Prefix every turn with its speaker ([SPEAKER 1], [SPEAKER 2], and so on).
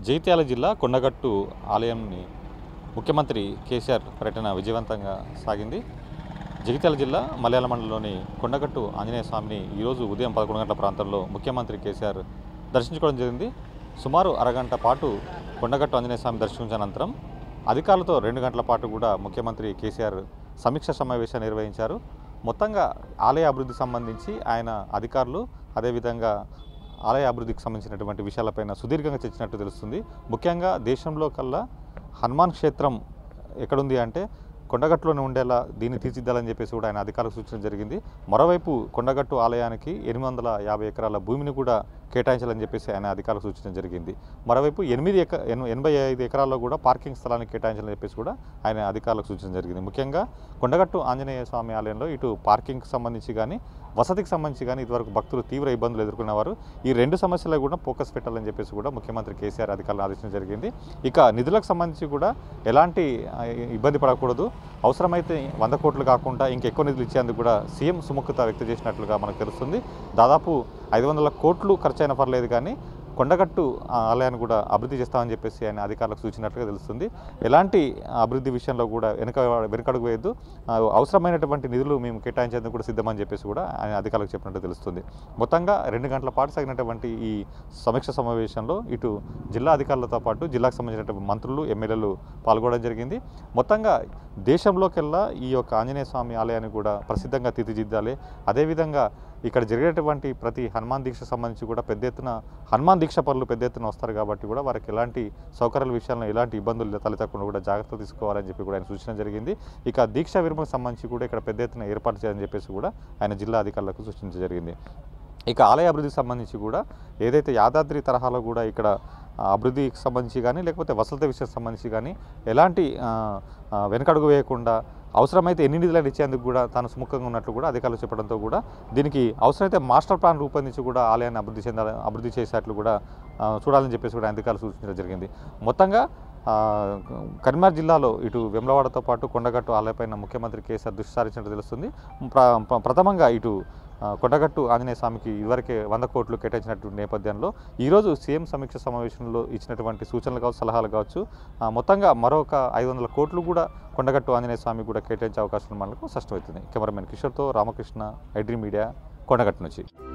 [SPEAKER 1] జైత్యాల జిల్లా కొండగట్టు ఆలయంని ముఖ్యమంత్రి కేసీఆర్ పర్యటన విజయవంతంగా సాగింది జగిత్యాల జిల్లా మలయాళ మండలంలోని కొండగట్టు ఆంజనేయ స్వామిని ఈరోజు ఉదయం పదకొండు గంటల ప్రాంతంలో ముఖ్యమంత్రి కేసీఆర్ దర్శించుకోవడం జరిగింది సుమారు అరగంట పాటు కొండగట్టు ఆంజనేయ స్వామి దర్శించిన అనంతరం అధికారులతో రెండు గంటల పాటు కూడా ముఖ్యమంత్రి కేసీఆర్ సమీక్ష సమావేశాన్ని నిర్వహించారు మొత్తంగా ఆలయ అభివృద్ధికి సంబంధించి ఆయన అధికారులు అదేవిధంగా ఆలయ అభివృద్ధికి సంబంధించినటువంటి విషయాలపైన సుదీర్ఘంగా చర్చించినట్టు తెలుస్తుంది ముఖ్యంగా దేశంలో కల్లా హనుమాన్ క్షేత్రం ఎక్కడుంది అంటే కొండగట్టులోనే ఉండేలా దీన్ని తీర్చిద్దాలని చెప్పేసి కూడా ఆయన అధికారులకు సూచన జరిగింది మరోవైపు కొండగట్టు ఆలయానికి ఎనిమిది వందల యాభై ఎకరాల భూమిని కూడా కేటాయించాలని చెప్పేసి ఆయన అధికారులకు సూచించడం జరిగింది మరోవైపు ఎనిమిది ఎక ఎన్- ఎనభై ఐదు ఎకరాల్లో కూడా పార్కింగ్ స్థలాన్ని కేటాయించాలని చెప్పేసి కూడా ఆయన అధికారులకు సూచించడం జరిగింది ముఖ్యంగా కొండగట్టు ఆంజనేయ స్వామి ఆలయంలో ఇటు పార్కింగ్కి సంబంధించి కానీ వసతికి సంబంధించి కానీ ఇదివరకు భక్తులు తీవ్ర ఇబ్బందులు ఎదుర్కొనేవారు ఈ రెండు సమస్యలకు కూడా ఫోకస్ పెట్టాలని చెప్పేసి కూడా ముఖ్యమంత్రి కేసీఆర్ అధికారులను ఆదేశించడం జరిగింది ఇక నిధులకు సంబంధించి కూడా ఎలాంటి ఆ, ఇబ్బంది పడకూడదు అవసరమైతే వంద కోట్లు కాకుండా ఇంకెక్కువ నిధులు ఇచ్చేందుకు కూడా సీఎం సుముఖత వ్యక్తం చేసినట్లుగా మనకు తెలుస్తుంది దాదాపు ఐదు వందల కోట్లు ఖర్చైనా పర్లేదు కానీ కొండగట్టు ఆ, ఆలయాన్ని కూడా అభివృద్ధి చేస్తామని చెప్పేసి ఆయన అధికారులకు సూచించినట్లుగా తెలుస్తుంది ఎలాంటి అభివృద్ధి విషయంలో కూడా వెనుక వెనుకడుగు వేయద్దు ఆ, అవసరమైనటువంటి నిధులు మేము కేటాయించేందుకు కూడా సిద్ధమని చెప్పేసి కూడా ఆయన అధికారులకు చెప్పినట్టు తెలుస్తుంది మొత్తంగా రెండు గంటల పాటు సాగినటువంటి ఈ సమీక్ష సమావేశంలో ఇటు జిల్లా అధికారులతో పాటు జిల్లాకు సంబంధించినటువంటి మంత్రులు ఎమ్మెల్యేలు పాల్గొనడం జరిగింది మొత్తంగా దేశంలోకెల్లా ఈ యొక్క ఆంజనేయ స్వామి ఆలయాన్ని కూడా ప్రసిద్ధంగా తీర్చిదిద్దాలి అదేవిధంగా ఇక్కడ జరిగేటువంటి ప్రతి హనుమాన్ దీక్ష సంబంధించి కూడా పెద్ద ఎత్తున హనుమాన్ దీక్ష పనులు పెద్ద ఎత్తున వస్తారు కాబట్టి కూడా వారికి ఎలాంటి సౌకర్యాల విషయంలో ఎలాంటి ఇబ్బందులు తలెత్తకుండా కూడా జాగ్రత్తలు తీసుకోవాలని చెప్పి కూడా ఆయన సూచన జరిగింది ఇక దీక్ష విరమణకు సంబంధించి కూడా ఇక్కడ పెద్ద ఎత్తున ఏర్పాటు చేయాలని చెప్పేసి కూడా ఆయన జిల్లా అధికారులకు సూచించడం జరిగింది ఇక ఆలయ అభివృద్ధికి సంబంధించి కూడా ఏదైతే యాదాద్రి తరహాలో కూడా ఇక్కడ ఆ, అభివృద్ధికి సంబంధించి కానీ లేకపోతే వసతి విషయం సంబంధించి కానీ ఎలాంటి ఆ, ఆ, వెనకడుగు వేయకుండా అవసరమైతే ఎన్ని నిధులను ఇచ్చేందుకు కూడా తాను సుముఖంగా ఉన్నట్లు కూడా అధికారులు చెప్పడంతో కూడా దీనికి అవసరమైతే మాస్టర్ ప్లాన్ రూపొందించి కూడా ఆలయాన్ని అభివృద్ధి చెందాలి అభివృద్ధి చేసేట్లు కూడా ఆ, చూడాలని చెప్పేసి కూడా అధికారులు సూచించడం జరిగింది మొత్తంగా ఆ, కరీంనగర్ జిల్లాలో ఇటు వెమ్లవాడతో పాటు కొండగట్టు ఆలయపైన ముఖ్యమంత్రి కేసీఆర్ దృష్టి సారించినట్టు తెలుస్తుంది ప్ర- ప్ర- ప్రథమంగా ఇటు ఆ, కొండగట్టు ఆంజనేయ స్వామికి ఇదివరకే వంద కోట్లు కేటాయించినటువంటి నేపథ్యంలో ఈరోజు సీఎం సమీక్ష సమావేశంలో ఇచ్చినటువంటి సూచనలు కావచ్చు సలహాలు కావచ్చు ఆ, మొత్తంగా మరొక ఐదు వందల కోట్లు కూడా కొండగట్టు ఆంజనేయ స్వామికి కూడా కేటాయించే అవకాశం మనకు స్పష్టమవుతుంది కెమెరామెన్ కిషోర్తో రామకృష్ణ ఐడ్రీ మీడియా కొండగట్టు నుంచి